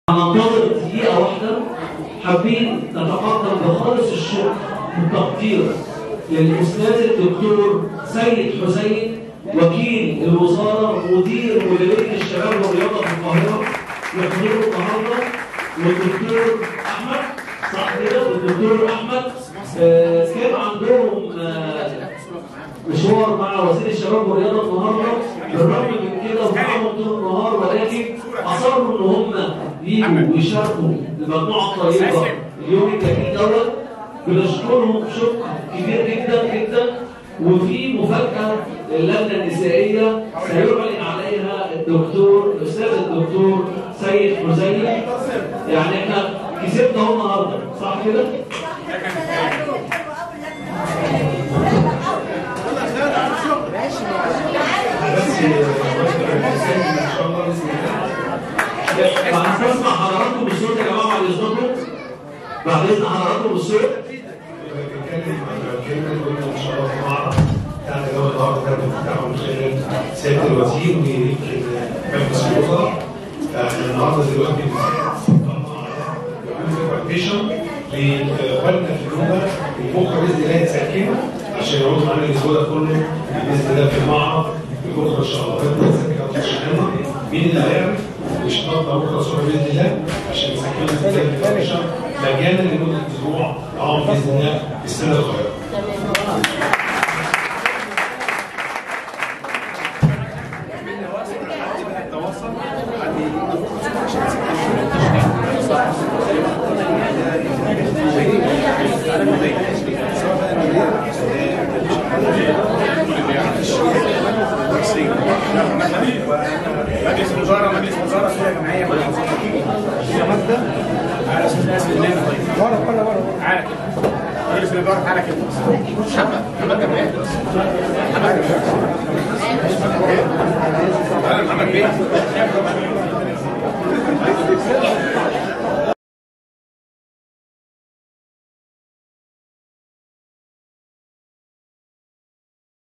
هننتظر دقيقة واحدة حابين نتقدم بخالص الشكر والتقدير للأستاذ الدكتور سيد حسين وكيل الوزارة مدير مديرية الشباب والرياضة في القاهرة يحضروا النهارده والدكتور أحمد صح كده والدكتور أحمد آه، كان عندهم آه، مشوار مع وزير الشباب والرياضه النهارده بالرغم من كده وتعاون طول النهار ولكن اصروا ان هم يجوا ويشاركوا المجموعه الطيبه اليوم الجميل دوت بنشكرهم شكر كبير جدا جدا وفي مفاجاه للجنه النسائيه سيعلن عليها الدكتور الاستاذ الدكتور سيد حسين يعني احنا كسبنا اهو النهارده صح كده؟ هنسمع حضراتكم بالصوت يا جماعه بعد اذنكم بعد اذن حضراتكم بالصوت بنتكلم كلمه قلنا ان شاء الله في معرض بتاع تجاوز النهارده كان بتاعه من خلال سياده الوزير ويمكن مجلس الوزراء فاحنا النهارده دلوقتي بنسافر لاخواننا في النوبه وبكره باذن الله يتسكنوا عشان يقعدوا معانا الاسبوع ده كله باذن الله في المعرض بكره ان شاء الله فانتوا تسكنوا تشتغلوا مين اللي هيعرف واشتغلنا بكره الصبح باذن الله عشان يسكنوا في مجانا لمده اسبوع معاهم باذن الله في السنه القادمه. مجلس الوزاره مجلس الوزاره فيها جمعيه مع هي ماده على اساس اسم الله طيب ورا ورا ورا تعالى كده مجلس الاداره تعالى كده محمد محمد جمعيه محمد محمد بيه